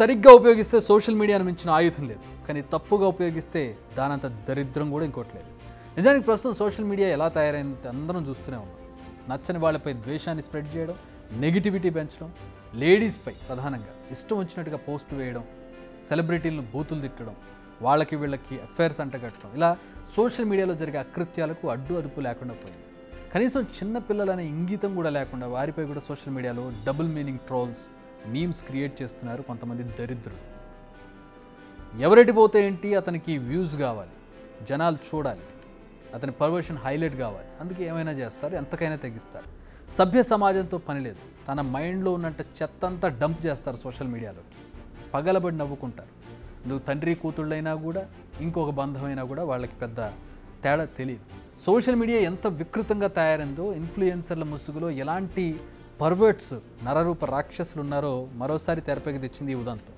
సరిగ్గా ఉపయోగిస్తే సోషల్ మీడియాను మించిన ఆయుధం లేదు కానీ తప్పుగా ఉపయోగిస్తే దానంత దరిద్రం కూడా ఇంకోటి లేదు నిజానికి ప్రస్తుతం సోషల్ మీడియా ఎలా తయారైంది అందరం చూస్తూనే ఉన్నాం నచ్చని వాళ్ళపై ద్వేషాన్ని స్ప్రెడ్ చేయడం నెగిటివిటీ పెంచడం లేడీస్పై ప్రధానంగా ఇష్టం వచ్చినట్టుగా పోస్ట్ వేయడం సెలబ్రిటీలను బూతులు తిట్టడం వాళ్ళకి వీళ్ళకి అఫైర్స్ అంటగట్టడం ఇలా సోషల్ మీడియాలో జరిగే అకృత్యాలకు అడ్డు అదుపు లేకుండా పోయింది కనీసం చిన్న పిల్లలనే ఇంగితం కూడా లేకుండా వారిపై కూడా సోషల్ మీడియాలో double meaning trolls memes create చేస్తున్నారు కొంతమంది దరిద్రులు ఎవరెటి పోతే ఏంటి అతనికి వ్యూస్ కావాలి జనాలు చూడాలి అతని పర్వర్షన్ హైలైట్ కావాలి అందుకే ఏమైనా చేస్తారు ఎంతకైనా తెగిస్తారు సభ్య సమాజంతో పని లేదు తన మైండ్లో ఉన్నట్టు చెత్త అంతా డంప్ చేస్తారు సోషల్ మీడియాలో పగలబడి నవ్వుకుంటారు నువ్వు తండ్రి కూతుళ్ళైనా కూడా ఇంకొక బంధమైనా కూడా వాళ్ళకి పెద్ద తేడా తెలియదు సోషల్ మీడియా ఎంత వికృతంగా తయారైందో ఇన్ఫ్లుయెన్సర్ల ముసుగులో ఎలాంటి పర్వర్ట్స్ నరరూప రాక్షసులు ఉన్నారో మరోసారి తెరపైకి తెచ్చింది ఈ ఉదంతం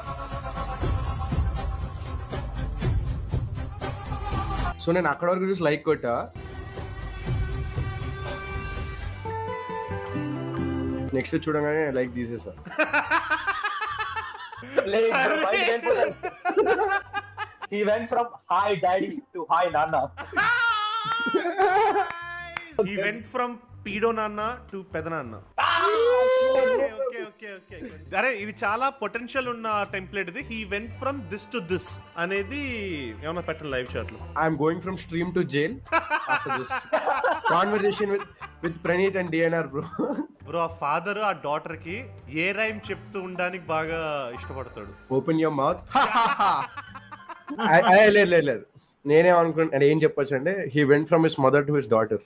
సో నేను అక్కడ వరకు చూసి లైక్ కొట్టా నెక్స్ట్ చూడగానే లైక్ తీసేసా Like, bro, why he went from- he went from hi daddy to hi nana. he went from పీడో నాన్న టు పెదనాన్న ఓకే ఓకే ఓకే అరే ఇది చాలా పొటెన్షియల్ ఉన్న టెంప్లెట్ ఇది he went from this to this అనేది ఏమన్నా పెట్టండి లైవ్ షాట్ లో I'm going from stream to jail after this conversation with with Praneeth and DNR bro bro a father a daughter కి ఏ రైమ్ చెప్తూ ఉండడానికి బాగా ఇష్టపడతాడు ఓపెన్ యువర్ మౌత్ లేదు లేదు లేదు నేనేం అనుకుంటా ఏం చెప్పొచ్చు అంటే he went from his mother to his daughter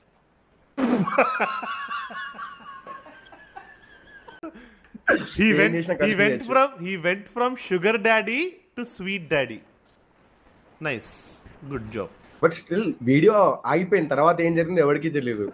he ఏం వెంట్ చేసినా హీ కలిసి వెంట్ చేయొచ్చు. From he went from sugar daddy to sweet daddy nice good job but still video ఆగిపోయిన తర్వాత ఏం జరిగింది ఎవరికి తెలియదు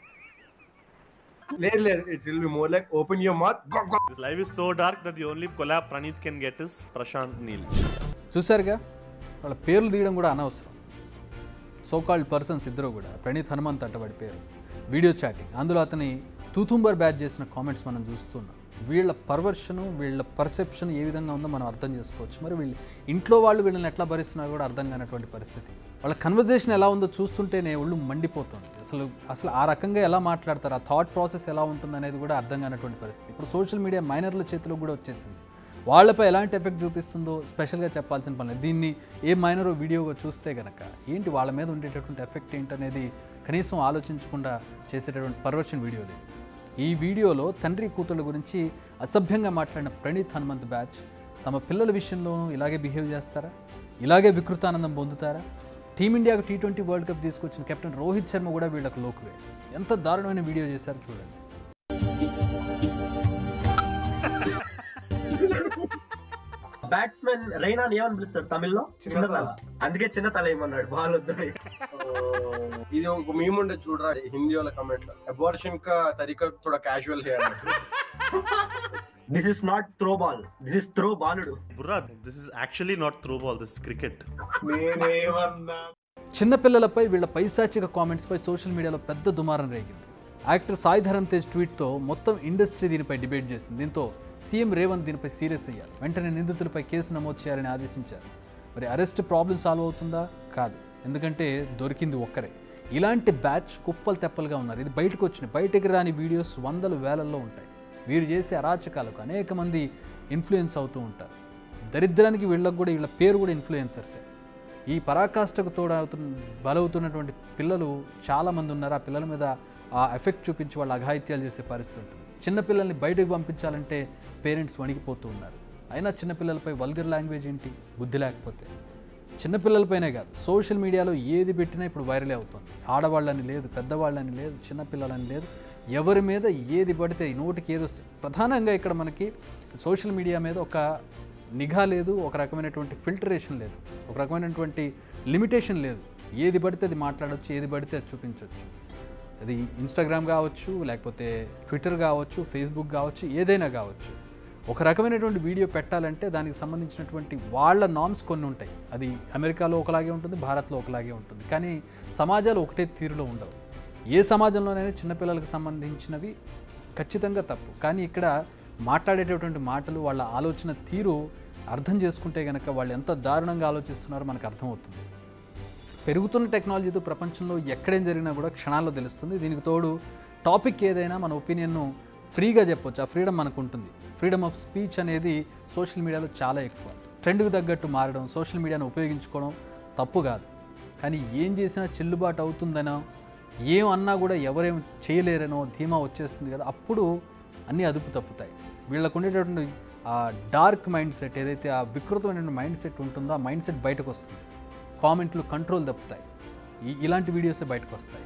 లేదు లేదు it will be more like open your mouth this live is so dark that the only collab Praneeth can get is Prashanth Neel చూశారుగా వాళ్ళ పేర్లు తీయడం కూడా అనవసరం సోకాల్డ్ పర్సన్స్ ఇద్దరు కూడా ప్రణీత్ హనుమంత్ అంట వాడి పేరు వీడియో చాటింగ్ అందులో అతని తూతుంబర్ బ్యాచ్ చేసిన కామెంట్స్ మనం చూస్తున్నాం వీళ్ళ పర్వర్షను వీళ్ళ పర్సెప్షన్ ఏ విధంగా ఉందో మనం అర్థం చేసుకోవచ్చు మరి వీళ్ళు ఇంట్లో వాళ్ళు వీళ్ళని ఎట్లా భరిస్తున్నారో కూడా అర్థం కానటువంటి పరిస్థితి వాళ్ళ కన్వర్జేషన్ ఎలా ఉందో చూస్తుంటేనే ఒళ్ళు మండిపోతుంది అసలు అసలు ఆ రకంగా ఎలా మాట్లాడతారు ఆ థాట్ ప్రాసెస్ ఎలా ఉంటుంది అనేది కూడా అర్థం కానటువంటి పరిస్థితి ఇప్పుడు సోషల్ మీడియా మైనర్ల చేతిలో కూడా వచ్చేసింది వాళ్ళపై ఎలాంటి ఎఫెక్ట్ చూపిస్తుందో స్పెషల్గా చెప్పాల్సిన పని లేదు దీన్ని ఏ మైనరో వీడియోగా చూస్తే గనక ఏంటి వాళ్ళ మీద ఉండేటటువంటి ఎఫెక్ట్ ఏంటనేది కనీసం ఆలోచించకుండా చేసేటటువంటి పర్వర్షన్ వీడియో లేదు ఈ వీడియోలో తండ్రి కూతుళ్ళ గురించి అసభ్యంగా మాట్లాడిన ప్రణీత్ హనుమంత్ బ్యాచ్ తమ పిల్లల విషయంలోనూ ఇలాగే బిహేవ్ చేస్తారా ఇలాగే వికృతానందం పొందుతారా టీమిండియాకు టీ ట్వంటీ వరల్డ్ కప్ తీసుకొచ్చిన కెప్టెన్ రోహిత్ శర్మ కూడా వీళ్ళకు లోకువే ఎంత దారుణమైన వీడియో చేశారో చూడండి బ్యాట్స్మెన్ రైనా ఏమని పిలుస్తారు తమిళ్లో చిన్న తల అందుకే చిన్న తల ఏమన్నాడు బాల్ వద్దని ఇది ఒక మేము ఉండే చూడరా హిందీ వాళ్ళ కమెంట్ లో అబార్షన్ కా తరీకా थोड़ा క్యాజువల్ है this is not throw ball this is throw బాలుడు బుర్రా this is actually not through ball this cricket నేనేమన్నా చిన్నపిల్లలపై వీళ్ళ పైశాచిక కామెంట్స్పై సోషల్ మీడియాలో పెద్ద దుమారం రేగింది యాక్టర్ సాయి ధరమ్ తేజ్ ట్వీట్తో మొత్తం ఇండస్ట్రీ దీనిపై డిబేట్ చేసింది దీంతో సీఎం రేవంత్ దీనిపై సీరియస్ అయ్యారు వెంటనే నిందితులపై కేసు నమోదు చేయాలని ఆదేశించారు మరి అరెస్ట్ ప్రాబ్లం సాల్వ్ అవుతుందా కాదు ఎందుకంటే దొరికింది ఒక్కరే ఇలాంటి బ్యాచ్ కుప్పలు తెప్పలుగా ఉన్నారు ఇది బయటకు వచ్చిన బయటకు రాని వీడియోస్ వందలు వేలల్లో ఉంటాయి వీరు చేసే అరాచకాలకు అనేక మంది ఇన్ఫ్లుయెన్స్ అవుతూ ఉంటారు దరిద్రానికి వీళ్ళకు కూడా వీళ్ళ పేరు కూడా ఇన్ఫ్లుయెన్సర్సే ఈ పరాకాష్ఠకు తోడవుతు బలవుతున్నటువంటి పిల్లలు చాలామంది ఉన్నారు ఆ పిల్లల మీద ఆ ఎఫెక్ట్ చూపించి వాళ్ళు అఘాయిత్యాలు చేసే పరిస్థితి ఉంటుంది చిన్నపిల్లల్ని బయటకు పంపించాలంటే పేరెంట్స్ వణికిపోతూ ఉన్నారు అయినా చిన్నపిల్లలపై వల్గర్ లాంగ్వేజ్ ఏంటి బుద్ధి లేకపోతే చిన్నపిల్లలపైనే కాదు సోషల్ మీడియాలో ఏది పెట్టినా ఇప్పుడు వైరలే అవుతుంది ఆడవాళ్ళని లేదు పెద్దవాళ్ళని లేదు చిన్నపిల్లలని లేదు ఎవరి మీద ఏది పడితే నోటికి ఏది వస్తుంది ప్రధానంగా ఇక్కడ మనకి సోషల్ మీడియా మీద ఒక నిఘా లేదు ఒక రకమైనటువంటి ఫిల్టరేషన్ లేదు ఒక రకమైనటువంటి లిమిటేషన్ లేదు ఏది పడితే అది మాట్లాడవచ్చు ఏది పడితే అది చూపించవచ్చు అది ఇన్స్టాగ్రామ్ కావచ్చు లేకపోతే ట్విట్టర్ కావచ్చు ఫేస్బుక్ కావచ్చు ఏదైనా కావచ్చు ఒక రకమైనటువంటి వీడియో పెట్టాలంటే దానికి సంబంధించినటువంటి వాళ్ళ నామ్స్ కొన్ని ఉంటాయి అది అమెరికాలో ఒకలాగే ఉంటుంది భారత్లో ఒకలాగే ఉంటుంది కానీ సమాజాలు ఒకటే తీరులో ఉండవు ఏ సమాజంలోనైనా చిన్నపిల్లలకు సంబంధించినవి ఖచ్చితంగా తప్పు కానీ ఇక్కడ మాట్లాడేటటువంటి మాటలు వాళ్ళ ఆలోచన తీరు అర్థం చేసుకుంటే కనుక వాళ్ళు ఎంత దారుణంగా ఆలోచిస్తున్నారో మనకు అర్థమవుతుంది పెరుగుతున్న టెక్నాలజీతో ప్రపంచంలో ఎక్కడేం జరిగినా కూడా క్షణాల్లో తెలుస్తుంది దీనికి తోడు టాపిక్ ఏదైనా మన ఒపీనియన్ను ఫ్రీగా చెప్పొచ్చు ఆ ఫ్రీడమ్ మనకు ఉంటుంది ఫ్రీడమ్ ఆఫ్ స్పీచ్ అనేది సోషల్ మీడియాలో చాలా ఎక్కువ ట్రెండ్కి తగ్గట్టు మారడం సోషల్ మీడియాను ఉపయోగించుకోవడం తప్పు కాదు కానీ ఏం చేసినా చెల్లుబాటు అవుతుందనో ఏం అన్నా కూడా ఎవరేం చేయలేరనో ధీమా వచ్చేస్తుంది కదా అప్పుడు అన్నీ అదుపు తప్పుతాయి వీళ్ళకు ఉండేటటువంటి ఆ డార్క్ మైండ్ సెట్ ఏదైతే ఆ వికృతమైన మైండ్ సెట్ ఉంటుందో ఆ మైండ్ సెట్ బయటకు వస్తుంది కామెంట్లు కంట్రోల్ తప్పుతాయి ఈ ఇలాంటి వీడియోసే బయటకు వస్తాయి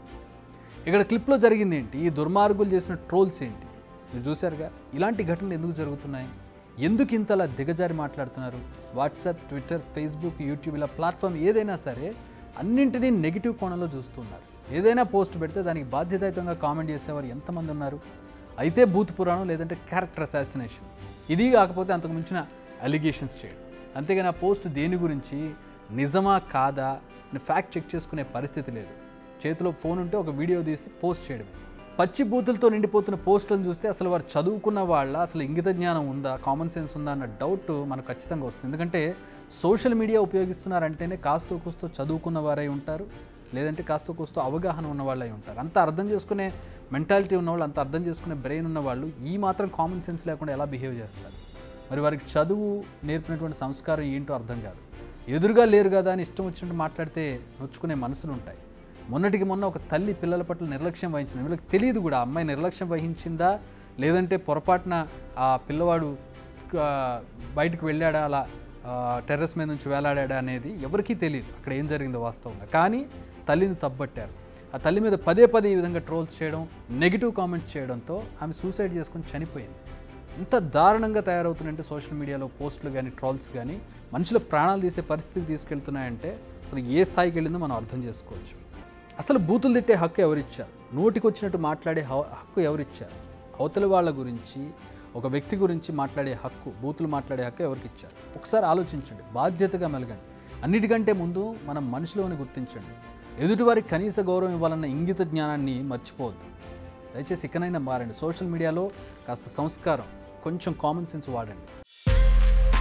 ఇక్కడ క్లిప్లో జరిగింది ఏంటి ఈ దుర్మార్గులు చేసిన ట్రోల్స్ ఏంటి మీరు చూశారుగా ఇలాంటి ఘటనలు ఎందుకు జరుగుతున్నాయి ఎందుకు ఇంతలా దిగజారి మాట్లాడుతున్నారు వాట్సాప్ ట్విట్టర్ ఫేస్బుక్ యూట్యూబ్ ఇలా ప్లాట్ఫామ్ ఏదైనా సరే అన్నింటినీ నెగిటివ్ కోణంలో చూస్తున్నారు ఏదైనా పోస్ట్ పెడితే దానికి బాధ్యతాయుతంగా కామెంట్ చేసేవారు ఎంతమంది ఉన్నారు అయితే బూత్ పురాణం లేదంటే క్యారెక్టర్ అసాసినేషన్ ఇది కాకపోతే అంతకు మించిన అలిగేషన్స్ చేయడం అంతేగాని ఆ పోస్ట్ దేని గురించి నిజమా కాదా అని ఫ్యాక్ట్ చెక్ చేసుకునే పరిస్థితి లేదు చేతిలో ఫోన్ ఉంటే ఒక వీడియో తీసి పోస్ట్ చేయడమే పచ్చి బూతులతో నిండిపోతున్న పోస్టులను చూస్తే అసలు వారు చదువుకున్న వాళ్ళ అసలు ఇంగిత జ్ఞానం ఉందా కామన్ సెన్స్ ఉందా అన్న డౌట్ మనకు ఖచ్చితంగా వస్తుంది ఎందుకంటే సోషల్ మీడియా ఉపయోగిస్తున్నారంటేనే కాస్తో కూస్తో చదువుకున్న వారై ఉంటారు లేదంటే కాస్త కూస్తో అవగాహన ఉన్న వాళ్ళై ఉంటారు అంత అర్థం చేసుకునే మెంటాలిటీ ఉన్నవాళ్ళు అంత అర్థం చేసుకునే బ్రెయిన్ ఉన్న వాళ్ళు ఈ మాత్రం కామన్ సెన్స్ లేకుండా ఎలా బిహేవ్ చేస్తారు మరి వారికి చదువు నేర్పినటువంటి సంస్కారం ఏంటో అర్థం కాదు ఎదురుగా లేరు కదా అని ఇష్టం వచ్చినట్టు మాట్లాడితే నొచ్చుకునే మనసులు ఉంటాయి మొన్నటికి మొన్న ఒక తల్లి పిల్లల పట్ల నిర్లక్ష్యం వహించింది వీళ్ళకి తెలియదు కూడా ఆ అమ్మాయి నిర్లక్ష్యం వహించిందా లేదంటే పొరపాటున ఆ పిల్లవాడు ఆ, బయటకు వెళ్ళాడా అలా ఆ, టెర్రస్ మీద నుంచి వేలాడా అనేది ఎవరికీ తెలియదు అక్కడ ఏం జరిగిందో వాస్తవంగా కానీ తల్లిని తప్పట్టారు ఆ తల్లి మీద పదే పదే ఈ విధంగా ట్రోల్స్ చేయడం నెగిటివ్ కామెంట్స్ చేయడంతో ఆమె సూసైడ్ చేసుకుని చనిపోయింది ఎంత దారుణంగా తయారవుతున్నాయంటే సోషల్ మీడియాలో పోస్టులు కానీ ట్రోల్స్ కానీ మనుషుల ప్రాణాలు తీసే పరిస్థితికి తీసుకెళ్తున్నాయంటే అసలు ఏ స్థాయికి వెళ్ళిందో మనం అర్థం చేసుకోవచ్చు అసలు బూతులు తిట్టే హక్కు ఎవరిచ్చారు నోటికి వచ్చినట్టు మాట్లాడే హ- హక్కు ఎవరిచ్చారు అవతల వాళ్ళ గురించి ఒక వ్యక్తి గురించి మాట్లాడే హక్కు బూతులు మాట్లాడే హక్కు ఎవరికి ఇచ్చారు ఒకసారి ఆలోచించండి బాధ్యతగా మెలగండి అన్నిటికంటే ముందు మనం మనిషిలోని గుర్తించండి ఎదుటివారికి కనీస గౌరవం ఇవ్వాలన్న ఇంగిత జ్ఞానాన్ని మర్చిపోవద్దు దయచేసి ఇకనైనా మారండి సోషల్ మీడియాలో కాస్త సంస్కారం కొంచెం కామన్ సెన్స్ వాడండి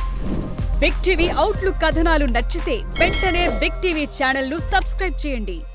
బిగ్ టీవీ అవుట్లుక్ కథనాలు నచ్చితే వెంటనే బిగ్ టీవీ ఛానల్ ను సబ్స్క్రైబ్ చేయండి